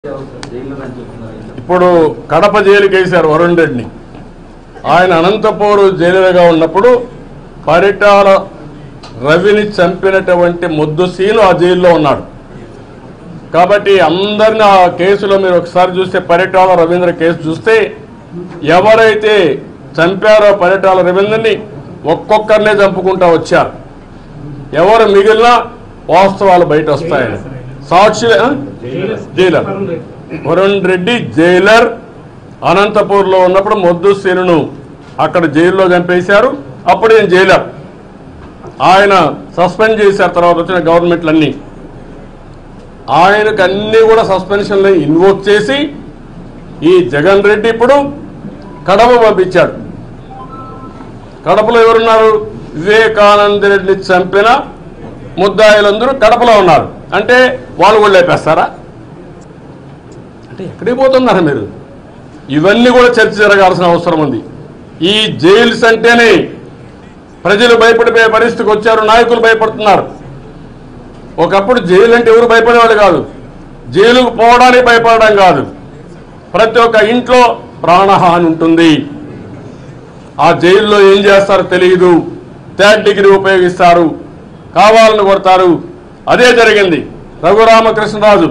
జైల్లో అని చెప్తున్నారు ఏంటి? ఇప్పుడు కడప జైలుకి వేశారు వరుణ్ రెడ్డిని ఆయన అనంతపూర్ జైలుగా ఉన్నప్పుడు పరిటాల రవిని చంపినటువంటి ముద్దు సీను ఆ జైల్లో ఉన్నాడు కాబట్టి అందరిని ఆ కేసులో మీరు ఒకసారి చూస్తే పరిటాల రవీంద్ర కేసు చూస్తే ఎవరైతే చంపారో పరిటాల రవీంద్రని ఒక్కొక్కరినే చంపుకుంటా వచ్చారు ఎవరు మిగిలిన వాస్తవాలు బయట వస్తాయని సాక్షులే ఆ? జైలర్ వరుణ్ రెడ్డి జైలర్ అనంతపూర్లో ఉన్నప్పుడు మొద్దు సీనును అక్కడ జైల్లో చంపేశారు అప్పుడు నేను జైలర్ ఆయన సస్పెండ్ చేశారు తర్వాత వచ్చిన గవర్నమెంట్లన్నీ ఆయనకు అన్ని కూడా సస్పెన్షన్లు ఇన్వోక్ చేసి ఈ జగన్ రెడ్డి ఇప్పుడు కడప పంపించాడు కడపలో ఎవరున్నారు వివేకానంద రెడ్డిని చంపిన ముద్దాయిలందరూ కడపలో ఉన్నారు అంటే వాళ్ళు కూడా లేపేస్తారా అంటే ఎక్కడికి పోతున్నారు మీరు ఇవన్నీ కూడా చర్చ జరగాల్సిన అవసరం ఉంది ఈ జైల్స్ అంటేనే ప్రజలు భయపడిపోయే పరిస్థితికి వచ్చారు నాయకులు భయపడుతున్నారు ఒకప్పుడు జైలు అంటే ఎవరు భయపడేవాళ్ళు కాదు జైలుకు పోవడానికి భయపడడం కాదు ప్రతి ఒక్క ఇంట్లో ప్రాణహాని ఉంటుంది ఆ జైల్లో ఏం చేస్తారో తెలియదు థర్డ్ డిగ్రీ ఉపయోగిస్తారు కావాలని కొడతారు అదే జరిగింది రఘురామకృష్ణరాజు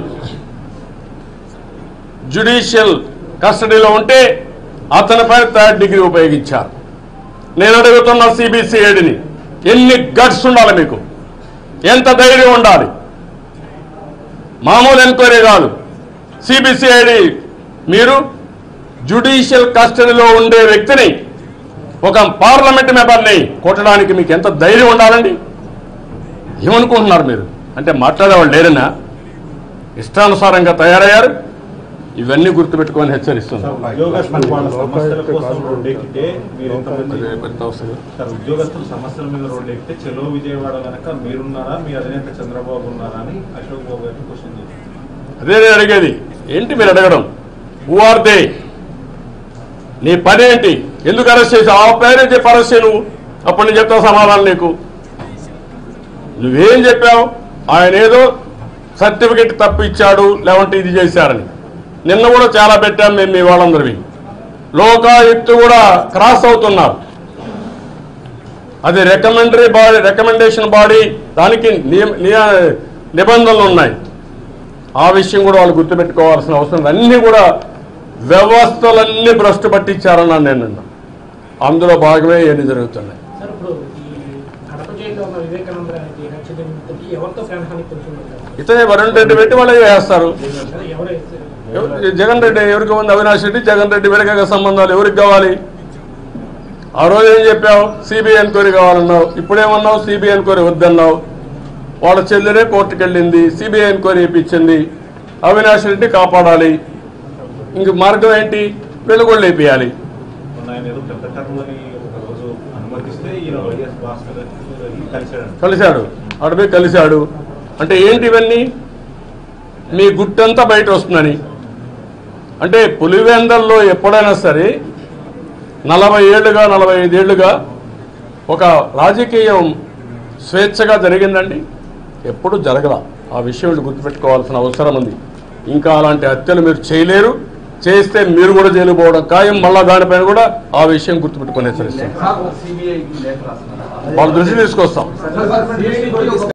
జ్యుడిషియల్ కస్టడీలో ఉంటే అతనిపై థర్డ్ డిగ్రీ ఉపయోగించారు నేను అడుగుతున్న సిబిసిఐడిని ఎన్ని గట్స్ ఉండాలి మీకు ఎంత ధైర్యం ఉండాలి మామూలు ఎంక్వైరీ కాదు సిబిసిఐడి మీరు జ్యుడిషియల్ కస్టడీలో ఉండే వ్యక్తిని ఒక పార్లమెంట్ మెంబర్ని కొట్టడానికి మీకు ఎంత ధైర్యం ఉండాలండి ఏమనుకుంటున్నారు మీరు అంటే మాట్లాడేవాళ్ళు లేరనా ఇష్టానుసారంగా తయారయ్యారు ఇవన్నీ గుర్తుపెట్టుకొని హెచ్చరిస్తున్నారు ఉద్యోగస్తులు వాళ్ళ సమస్యల కోసం రోడ్డెక్కితే మీరు ఎంతమంది పెద్ద అవసరం. సార్ ఉద్యోగస్తుల సమస్యల మీద రోడ్డెక్కితే చెలో విజయవాడ కనుక మీరున్నారా మీ అధినేత చంద్రబాబు ఉన్నారా అని అశోక్ బాబు గారిని క్వశ్చన్ చేశారు అదే నేను అడిగేది ఏంటి మీరు అడగడం హూ ఆర్ దే నీ పని ఏంటి ఎందుకు అరెస్ట్ చేసావు ఆ పేరే చెప్పి అరెస్ట్ చేయి నువ్వు అప్పుడు నేను చెప్తావు సమాధానం నీకు నువ్వేం చెప్పావు ఆయన ఏదో సర్టిఫికెట్ తప్పిచ్చాడు లేవంటే ఇది చేశారని నిన్న కూడా చాలా పెట్టాం మేము మీ వాళ్ళందరివి లోకాయుక్త కూడా క్రాస్ అవుతున్నారు అది రికమెండరీ బాడీ రికమెండేషన్ బాడీ దానికి నియ- నియ- నిబంధనలు ఉన్నాయి ఆ విషయం కూడా వాళ్ళు గుర్తుపెట్టుకోవాల్సిన అవసరం ఉంది. అన్నీ కూడా వ్యవస్థలన్నీ భ్రష్టు పట్టించారన్నాను నేను నిన్న. అందులో భాగమే ఇవన్నీ జరుగుతున్నాయి సార్ ఇప్పుడు ఈ కడప జైల్లో ఉన్న వివేకానంద రెడ్డి హత్య నిమిత్తం ఎవరితో ప్రాణహాని పొందుతున్నారు ఇతనే వరుణ్ రెడ్డి పెట్టి వాళ్ళు వేస్తారు కదా ఎవరైతే ఎవరు- జగన్ రెడ్డి ఎవరికి ఉంది అవినాష్ రెడ్డి జగన్ రెడ్డి వీళ్ళకి సంబంధాలు ఎవరికి కావాలి ఆ రోజు ఏం చెప్పావు సిబిఐ ఎంక్వైరీ కావాలన్నావు ఇప్పుడేమన్నావు సిబిఐ ఎంక్వైరీ వద్దన్నావు వాళ్ళ చెల్లెనే కోర్టుకు వెళ్ళింది సిబిఐ ఎంక్వైరీ ఇప్పించింది అవినాష్ రెడ్డి కాపాడాలి ఇంక మార్గం ఏంటి వీళ్ళు కూడా లేపేయాలి మొన్న ఆయన ఏదో పెద్ద టర్మ్ అని ఒక రోజు అనుమతిస్తే ఈయన వైఎస్ భాస్కర్ రెడ్డి కలిశాడు కలిశాడు అడవి కలిశాడు అంటే ఏంటి ఇవన్నీ మీ గుట్టంతా బయట వస్తుందని అంటే పులివెందల్లో ఎప్పుడైనా సరే నలభై ఏళ్ళుగా నలభై ఐదేళ్లుగా ఒక రాజకీయం స్వేచ్ఛగా జరిగిందండి ఎప్పుడు జరగల ఆ విషయం వీళ్ళు గుర్తుపెట్టుకోవాల్సిన అవసరం ఉంది ఇంకా అలాంటి హత్యలు మీరు చేయలేరు చేస్తే మీరు కూడా జైలు పోవడం ఖాయం మళ్ళా దానిపైన కూడా ఆ విషయం గుర్తుపెట్టుకునే హెచ్చరిస్తాం సిబిఐకి లేఖ రాస్తున్నారా వాళ్ళ దృష్టి తీసుకొస్తాం సిబిఐ